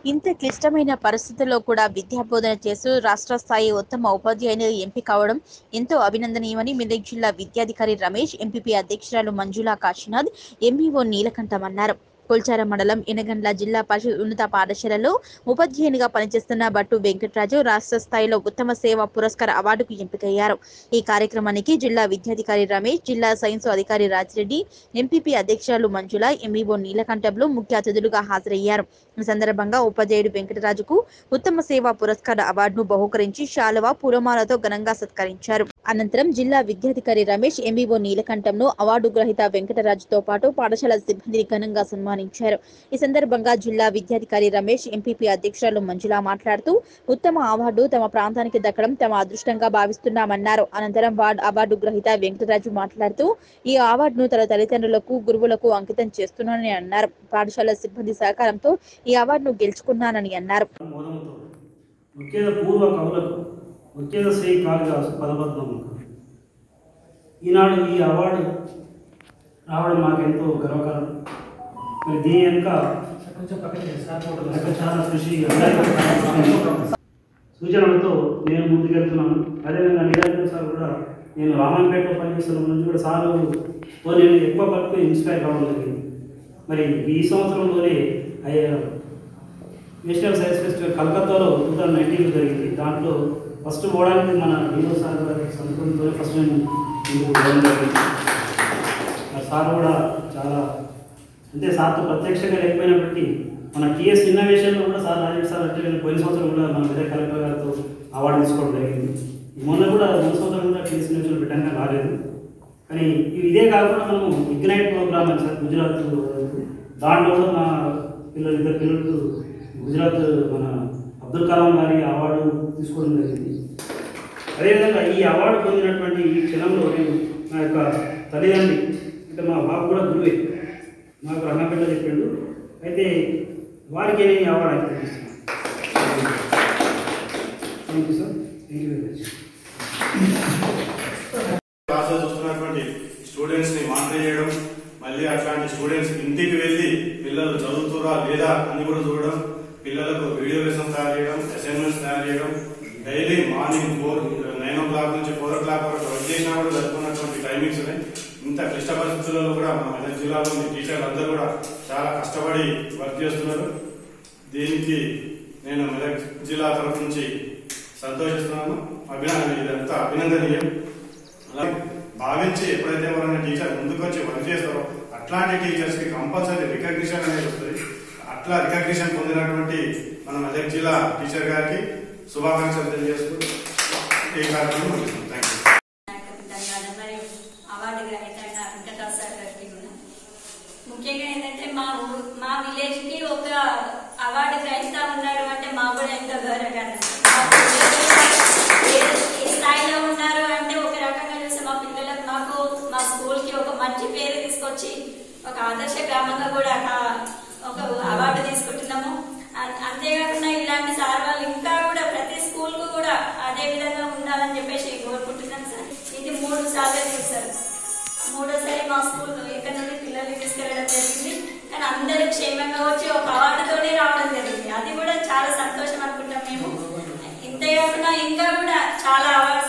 ఇంత క్లిష్టమైన పరిస్థితుల్లో కూడా విద్యాబోధన చేస్తూ రాష్ట్ర స్థాయి ఉత్తమ ఉపాధ్యాయుని ఎంపిక కావడం ఎంతో అభినందనీయమని మెదక్ జిల్లా విద్యాధికారి రమేష్ ఎంపీపీ అధ్యక్షురాలు మంజులా కాశీనాథ్ ఎంఈఓ నీలకంఠం అన్నారు కొల్చార మండలం ఎనగండ్ల జిల్లా పరిషత్ ఉన్నత పాఠశాలలో ఉపాధ్యాయునిగా పనిచేస్తున్న బట్టు వెంకటరాజు రాష్ట్ర స్థాయిలో ఉత్తమ సేవ పురస్కార అవార్డుకు ఎంపికయ్యారు ఈ కార్యక్రమానికి జిల్లా విద్యాధికారి రమేష్ జిల్లా సైన్స్ అధికారి రాజిరెడ్డి ఎంపీపీ అధ్యక్షురాలు మంజుల ఎంఈఓ నీలకంఠంలో ముఖ్య అతిథులుగా హాజరయ్యారు ఈ సందర్భంగా ఉపాధ్యాయుడు వెంకటరాజుకు ఉత్తమ సేవా పురస్కార అవార్డును బహుకరించి శాలువా పూలమాలతో ఘనంగా సత్కరించారు అనంతరం జిల్లా విద్యాధికారి రమేష్ ఎంఈఓ నీలకంఠంను అవార్డు గ్రహీత వెంకటరాజుతో పాటు పాఠశాల సిబ్బందిని ఘనంగా సన్మానించారు ఈ సందర్భంగా జిల్లా విద్యాధికారి రమేష్ ఎంపీపీ అధ్యక్షురాలు మంజుల మాట్లాడుతూ ఉత్తమ అవార్డు తమ ప్రాంతానికి దక్కడం తమ అదృష్టంగా భావిస్తున్నామన్నారు అనంతరం వార్డ్ అవార్డు గ్రహీత వెంకటరాజు మాట్లాడుతూ ఈ అవార్డును తన తల్లిదండ్రులకు గురువులకు అంకితం చేస్తున్నానని అన్నారు పాఠశాల సిబ్బంది సహకారంతో ఈ అవార్డును గెలుచుకున్నానని అన్నారు మోదముతో ముఖ్యత పూర్వ కవులకు ముఖ్యత శ్రీ కాళిదాసు పదపద్మములకు ఈనాడు ఈ అవార్డు రావడం మాకెంతో గర్వకారణం మరి దీని వెనుక వెనుక చాలా కృషి అందరికీ సూచనలతో నేను ముందుకెళ్తున్నాను అదేవిధంగా నిరంజన్ సార్ కూడా నేను రామంపేటలో పనిచేస్తున్న నుంచి కూడా సార్ తో నేను ఎక్కువ పట్టుకు ఇన్స్పైర్ కావడం జరిగింది మరి ఈ సంవత్సరంలోనే అయ్యే నేషనల్ సైన్స్ ఫెస్టివల్ కలకత్తాలో టూ థౌజండ్ నైన్టీన్లో జరిగింది దాంట్లో ఫస్ట్ పోవడానికి మన వినోద్ సార్ గారి సంతకంతో ఫస్ట్ నేను ముందుకు వెళ్ళడం జరిగింది ఆ సార్ కూడా చాలా అంటే సార్తో ప్రత్యక్షంగా లేకపోయినప్పటికీ మన టీఎస్ ఇన్నోవేషన్లో కూడా సార్ రాజేష్ సార్ అంటే నేను పోయిన సంవత్సరం కూడా మన విజయ్ కలెక్టర్ గారితో అవార్డు తీసుకోవడం జరిగింది మొన్న కూడా మొన్న సంవత్సరం కూడా టీఎస్ ఇన్నోవేషన్ పెట్టడానికి రాలేదు కానీ ఇవి ఇదే కాకుండా మనము ఇగ్నైట్ ప్రోగ్రామ్ అని సార్ గుజరాత్ దాంట్లో కూడా మా పిల్లలు ఇద్దరు పిల్లలు గుజరాత్ మన అబ్దుల్ కలాం గారి అవార్డు తీసుకోవడం జరిగింది అదేవిధంగా ఈ అవార్డు పొందినటువంటి ఈ క్షణంలో నేను నా యొక్క తల్లిదండ్రి అంటే మా బాబు కూడా గురువే నాకు రంగపేట చెప్పిండు అయితే వారికి నేను ఈ అవార్డు అయితే ఇస్తున్నాను thank you sir thank you very much క్లాసులు చూస్తున్నటువంటి స్టూడెంట్స్ ని మానిటర్ చేయడం మళ్ళీ అట్లాంటి స్టూడెంట్స్ ఇంటికి వెళ్ళి పిల్లలు చదువుతురా లేదా అని కూడా చూడడం పిల్లలకు వీడియో లెసన్ తయారు చేయడం అసైన్మెంట్స్ తయారు చేయడం daily morning four nine o'clock నుంచి ఫోర్ ఓ క్లాక్ వరకు వర్క్ చేసినా కూడా జరుపుకున్నటువంటి టైమింగ్స్ ఉన్నాయి ఇంత క్లిష్ట పరిస్థితులలో కూడా మన మెదక్ జిల్లాలోని టీచర్లు అందరూ కూడా చాలా కష్టపడి వర్క్ చేస్తున్నారు దీనికి నేను మెదక్ జిల్లా తరఫు నుంచి సంతోషిస్తున్నాను అభినందన ఇదంతా అభినందనీయం అలాగే భావించి ఎప్పుడైతే ఎవరైనా టీచర్ ముందుకు వచ్చి వర్క్ చేస్తారో అట్లాంటి టీచర్స్ కి కంపల్సరీ రికగ్నిషన్ అనేది వస్తుంది అట్లా రికగ్నిషన్ పొందినటువంటి మన మెదక్ జిల్లా టీచర్ గారికి శుభాకాంక్షలు తెలియజేస్తూ ఈ కార్యక్రమం ముగిస్తుంది థ్యాంక్ యూ ధన్యవాదాలు మరియు అవార్డు గ్రహీత అయిన వెంకటరావు సార్ గారికి కూడా ముఖ్యంగా ఏంటంటే మా ఊ- మా విలేజ్ కి ఒక అవార్డు గ్రహీత ఉన్నాడు అంటే మా కూడా ఎంతో గౌరవకారణం మా పిల్లలు ఏ ఏ స్థాయిలో ఉన్నారు అంటే ఒక రకంగా చూస్తే మా పిల్లలకు మాకు మా స్కూల్ కి ఒక మంచి పేరు తీసుకొచ్చి ఒక ఆదర్శ గ్రామంగా కూడా ఆ- ఒక అవార్డు తీసుకుంటున్నాము అం- అంతేకాకుండా ఇలాంటి సార్ వాళ్ళు ఇంకా కూడా ప్రతి స్కూల్ కు కూడా అదే విధంగా ఉండాలని చెప్పేసి కోరుకుంటున్నాం సార్ ఇది మూడు సార్లు చేశారు మూడోసారి మా స్కూల్ ఇక్కడ నుండి పిల్లల్ని తీసుకెళ్ళడం జరిగింది కానీ అందరూ క్షేమంగా వచ్చి ఒక అవార్డుతోనే రావడం జరిగింది అది కూడా చాలా సంతోషం అనుకుంటాం మేము ఇంతే కాకుండా ఇంకా కూడా చాలా అవార్డ్స్